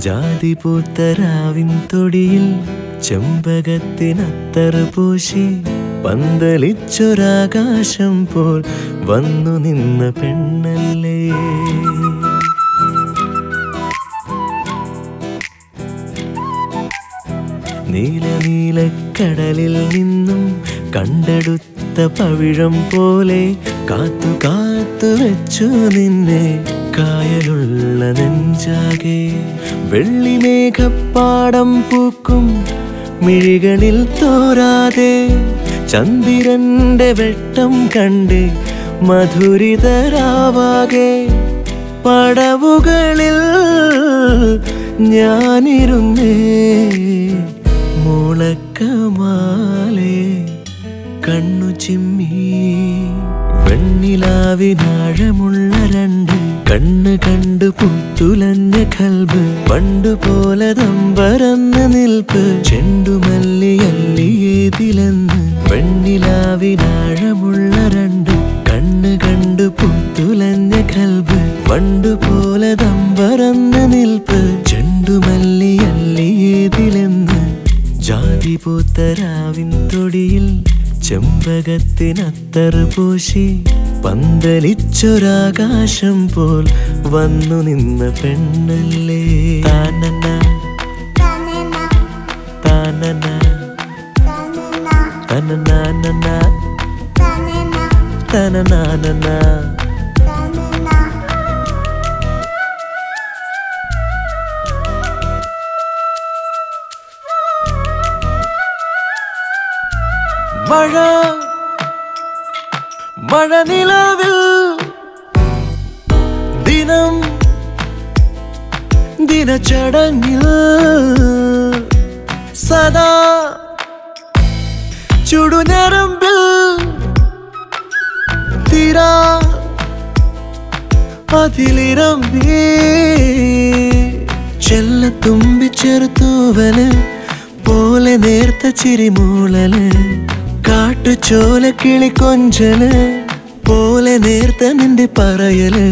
ജാതി പൂത്തരാവിൻ തൊടിയിൽ ചെമ്പകത്തിനത്തറ് പൂശി പന്തലിച്ചൊരാകാശം പോൽ വന്നു നിന്ന പെണ്ണല്ലേ നീല നീലക്കടലിൽ നിന്നും കണ്ടെടുത്ത പവിഴം പോലെ കാത്തു കാത്തു വെച്ചു നിന്നെ കായലുള്ള നെഞ്ചാകെ വെള്ളിമേഘപ്പാടം പൂക്കും മിഴികളിൽ തോരാതെ ചന്ദ്രന്റെ വെട്ടം കണ്ട് മധുരിതരാവാകെ പടവുകളിൽ ഞാനിരുന്നേ മുളക്കമാലെ കണ്ണു ചിമ്മി വെണ്ണിലാവിനാഴമുള്ള രണ്ട് കണ്ണ് കണ്ടു പുത്തുലഞ്ഞ കൽബ് പണ്ടുപോലെ തമ്പരന്ന് നിൽപ്പ് ചെണ്ടുമല്ലിയല്ലിയേതിലെന്ന് വെണ്ണിലാവിനാഴമുള്ള രണ്ട് കണ്ണ് കണ്ടു പുത്തുലഞ്ഞ കൽബ് പണ്ടുപോലെ തമ്പരന്ന് നിൽപ്പ് ചെണ്ടുമല്ലിയല്ലിയേതിലെന്ന് ജാതി പൂത്തരാവിൻ തൊടിയിൽ ചെമ്പകത്തിനത്തറ് പൂശി പന്തലിച്ചൊരാകാശം പോൽ വന്നു നിന്ന പെണ്ണല്ലേ താനന താനന തനനാനന തനനാനന മഴ മഴ നിലവിൽ ദിനം ദിനചടങ്ങിൽ സദാ ചുടുഞരമ്പിൽ തീരാ അതിലിരമ്പി ചെല്ലത്തുമ്പി ചെറുത്തൂവല് പോലെ നേർത്ത ചിരിമൂളല് കാട്ടുചോല കിളി കൊഞ്ചല് പോലെ നേർത്ത നിന്റെ പറയല്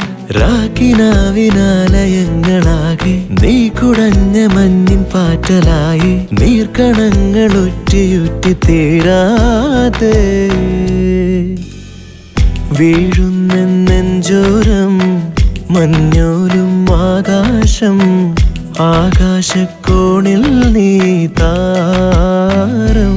രാക്കിനാവിനാലയങ്ങളാകെ നീ കുടഞ്ഞ മഞ്ഞിൻ പാറ്റലായി നീർക്കണങ്ങൾ ഒറ്റിയുറ്റി തീരാതെ വീഴുന്നെഞ്ചോരം മഞ്ഞോലും ആകാശം ആകാശക്കോണിൽ നീ താരം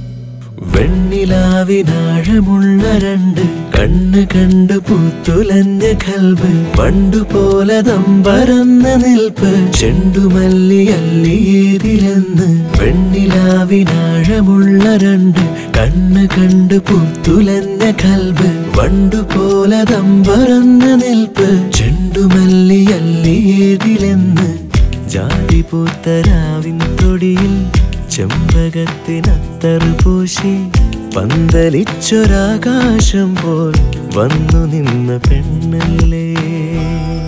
വെണ്ണിലാവിനാഴമുള്ള രണ്ട് കണ്ണ് കണ്ട് പൂത്തുലഞ്ഞ കൽബ് പണ്ടുപോലെ തമ്പരന്ന നിൽപ്പ് ചെണ്ടുമല്ലിയല്ലിയേതിലെന്ന് വെണ്ണിലാവിനാഴമുള്ള രണ്ട് കണ്ണ് കണ്ട് പൂത്തുലഞ്ഞ കൽബ് വണ്ടുപോലെ തമ്പരന്ന നിൽപ്പ് ചെണ്ടുമല്ലിയല്ലിയേതിലെന്ന് ജാതി പൂത്തരാവിൻ തൊടിയിൽ ചെമ്പകത്തിനത്തറ് പൂശി പന്തലിച്ചൊരാകാശം പോൽ വന്നു നിന്ന പെണ്ണല്ലേ